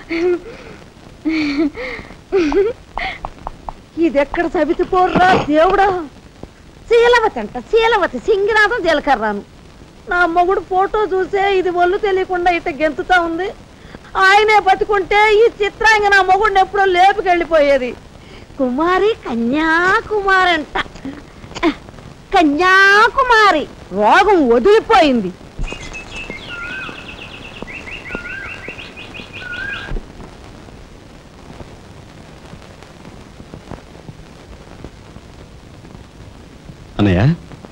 ఇదెక్కడ సవితి పోర్రా దేవుడా శీలవతి అంట శీలవతి సింగినాథం జీలకర్రాను నా మొగుడు ఫోటో చూసే ఇది ఒళ్ళు తెలియకుండా ఇట్ట గెంతుతా ఉంది ఆయనే బతుకుంటే ఈ చిత్రాంగ నా మొగుడిని ఎప్పుడో లేపుకెళ్ళిపోయేది కుమారి కన్యాకుమారి అంట కన్యాకుమారి రోగం వదిలిపోయింది అన్నయ్య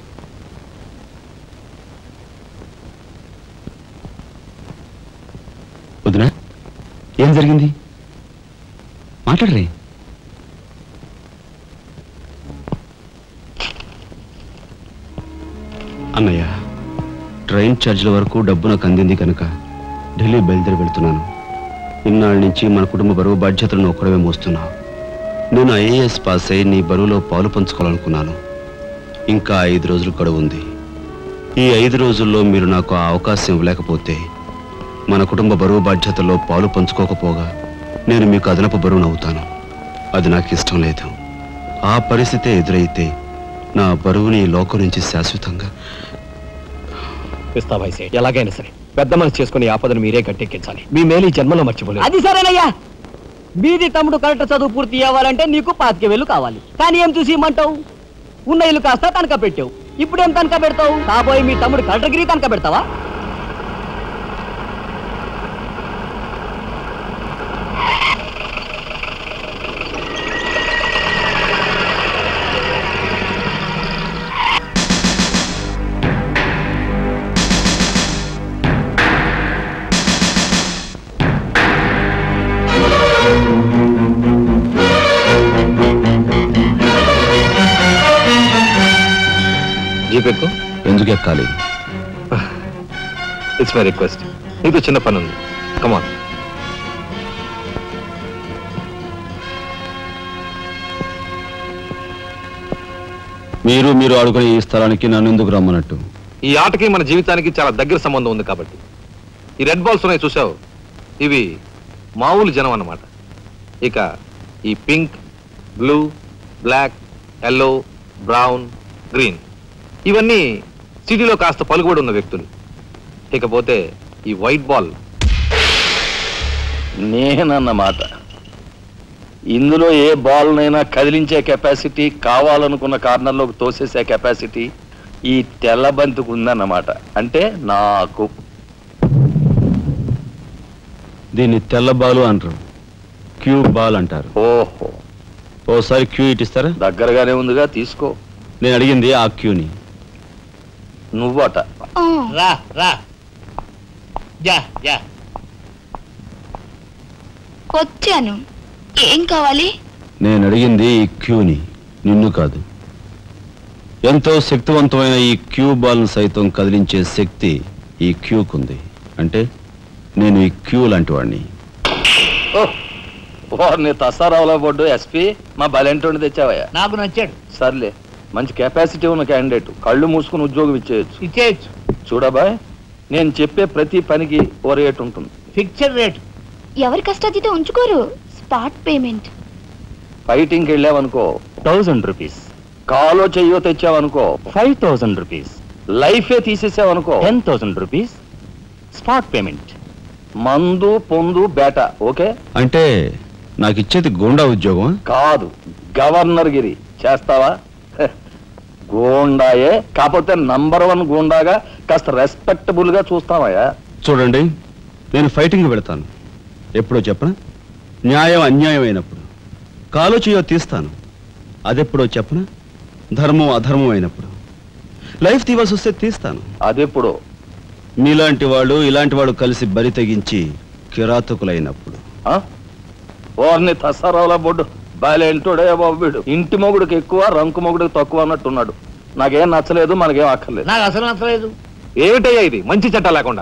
వదినా ఏం జరిగింది మాట్లాడరే అన్నయ్య ట్రైన్ ఛార్జీల వరకు డబ్బు నాకు అందింది కనుక ఢిల్లీ బయలుదేరి వెళ్తున్నాను ఇన్నాళ్ళ నుంచి మన కుటుంబ బరువు బాధ్యతలను ఒక్కడమే మోస్తున్నావు నేను ఐఏఎస్ పాస్ అయి నీ బరువులో పాలు పంచుకోవాలనుకున్నాను ఇంకా ఐదు రోజులు గడువు ఉంది ఈ ఐదు రోజుల్లో మీరు నాకు ఆ అవకాశం ఇవ్వలేకపోతే మన కుటుంబ బరువు బాధ్యతల్లో పాలు పంచుకోకపోగా నేను మీకు అదనపు బరువును అవుతాను అది నాకు ఇష్టం లేదు ఆ పరిస్థితే ఎదురైతే నా బరువుని ఈ లోకం నుంచి శాశ్వతంగా ఇస్తా వయసే ఎలాగైనా సరే పెద్ద మనసు చేసుకుని ఈ ఆపదను మీరే గట్టెక్కించాలి మీ మేలు ఈ జన్మలో మర్చిపోలేదు అది సరేనయ్యా మీది తమ్ముడు కరెక్ట్ చదువు పూర్తి అవ్వాలంటే నీకు పాతిక వేలు కావాలి కానీ ఏం చూసి ఇమ్మంటావు ఉన్న ఇల్లు కాస్త తనక పెట్టావు ఇప్పుడేం తనక పెడతావు కాబోయే మీ తమ్ముడు కలెక్టర్గిరి తనక పెడతావా జీపెక్కు ఎందుకు ఎక్కాలి ఇట్స్ మై రిక్వెస్ట్ నీకు చిన్న పని ఉంది కమాన్ మీరు మీరు ఆడుకునే ఈ స్థలానికి నన్ను ఎందుకు రమ్మన్నట్టు ఈ ఆటకి మన జీవితానికి చాలా దగ్గర సంబంధం ఉంది కాబట్టి ఈ రెడ్ బాల్స్ ఉన్నాయి చూసావు ఇవి మామూలు జనం అన్నమాట ఇక ఈ pink blue black yellow brown green ఇవన్నీ సిటీలో కాస్త పలుకుబడి ఉన్న వ్యక్తులు ఇకపోతే ఈ వైట్ బాల్ నేనన్నమాట ఇందులో ఏ బాల్నైనా కదిలించే కెపాసిటీ కావాలనుకున్న కార్నర్లోకి తోసేసే కెపాసిటీ ఈ తెల్ల బంతికి ఉందన్నమాట అంటే నాకు దీన్ని తెల్ల బాలు అంటారు క్యూ బాల్ అంటారు ఓహో ఓసారి క్యూ ఇటిస్తారా దగ్గరగానే ఉందిగా తీసుకో నేను అడిగింది ఆ క్యూని నువ్వట రా రా యా యా వచ్చాను ఏం కావాలి నేను అడిగింది ఈ క్యూని నిన్ను కాదు ఎంతో శక్తివంతమైన ఈ క్యూ బాల్ను సైతం కదిలించే శక్తి ఈ క్యూకుంది అంటే నేను ఈ క్యూ లాంటి వాడిని వారిని తసారావులో పడ్డు ఎస్పీ మా బలెంటోని తెచ్చావయ్యా నాకు నచ్చాడు సర్లే మంచి కెపాసిటీ ఉన్న క్యాండిడేట్ కళ్ళు మూసుకుని ఉద్యోగం ఇచ్చేయచ్చు ఇచ్చేయచ్చు చూడబాయ్ నేను చెప్పే ప్రతి పనికి ఓ రేట్ ఉంటుంది ఫిక్చర్ రేట్ ఎవరి కష్టాతీత ఉంచుకోరు స్పాట్ పేమెంట్ ఫైటింగ్కి వెళ్ళావనుకో థౌజండ్ రూపీస్ కాలో చెయ్యో తెచ్చావనుకో ఫైవ్ థౌజండ్ రూపీస్ లైఫే తీసేసావనుకో ten thousand rupees spot payment మందు పొందు బేట ఓకే అంటే నాకు ఇచ్చేది గోండా ఉద్యోగం కాదు గవర్నర్ గిరి చేస్తావా హె, గూండాయే కాకపోతే నంబర్ వన్ గూండాగా కాస్త రెస్పెక్టబుల్ గా చూస్తావయ్యా చూడండి నేను ఫైటింగ్ వెళతాను ఎప్పుడో చెప్పనా న్యాయం అన్యాయం అయినప్పుడు కాలో చేయో తీస్తాను అదెప్పుడో చెప్పనా ధర్మం అధర్మం అయినప్పుడు లైఫ్ తీవాల్సి వస్తే తీస్తాను అదెప్పుడు మీలాంటి వాళ్ళు ఇలాంటి వాళ్ళు కలిసి బరి తెగించి కిరాతకులైనప్పుడు ఆ? ఓర్ని తసారావుల బొడ్డు బాలేంటోడే బాబు వీడు ఇంటి మొగుడికి ఎక్కువ రంకు మొగుడికి తక్కువ అన్నట్టున్నాడు నాకేం నచ్చలేదు మనకేం అక్కర్లేదు నాకు అసలు నచ్చలేదు ఏమిటయ్యా ఇది మంచి చట్టం లేకుండా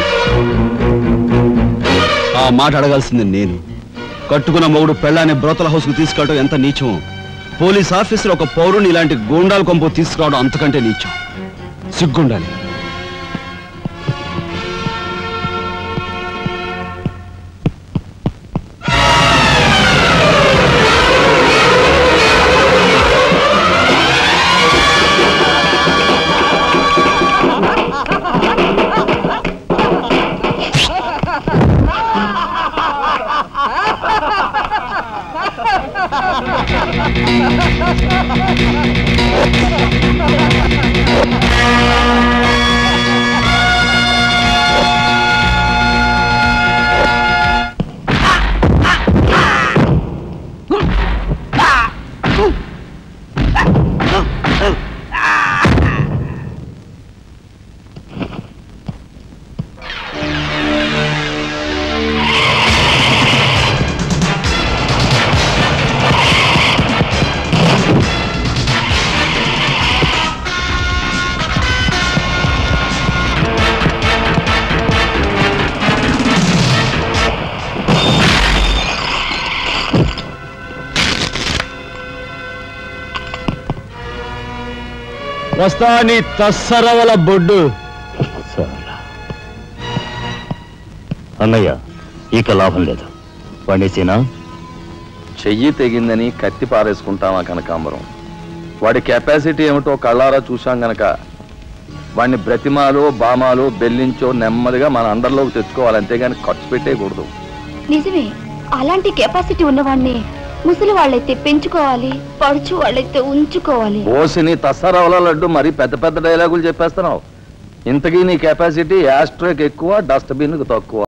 ఆ మాట అడగాల్సింది నేను కట్టుకున్న మొగుడు పెళ్ళాన్ని బ్రోతల హౌస్కు తీసుకెళ్ళడం ఎంత నీచమో పోలీస్ ఆఫీసర్ ఒక పౌరుని ఇలాంటి గూండాల కొంపు తీసుకురావడం అంతకంటే నీచం సిగ్గుండాలి వస్తా నీ తస్సరవల బొడ్డు అన్నయ్య ఇక లాభం లేదు పండేసేనా చెయ్యి తెగిందని కత్తి పారేసుకుంటామా కనకాంబరం వాడి కెపాసిటీ ఏమిటో కళ్ళారా చూశాం గనక వాడిని బ్రతిమాలో బామాలో బెల్లించో నెమ్మదిగా మన అండర్లోకి తెచ్చుకోవాలి అంతేగాని ఖర్చు పెట్టేయకూడదు నిజమే అలాంటి కెపాసిటీ ఉన్నవాడిని ముసలి వాళ్ళైతే పెంచుకోవాలి పడుచు వాళ్ళైతే ఉంచుకోవాలి ఓసిని తస్సరవల లడ్డు మరి పెద్ద పెద్ద డైలాగులు చెప్పేస్తున్నావు ఇంతకీ నీ కెపాసిటీ యాస్ట్రోకి ఎక్కువ డస్ట్బిన్కి తక్కువ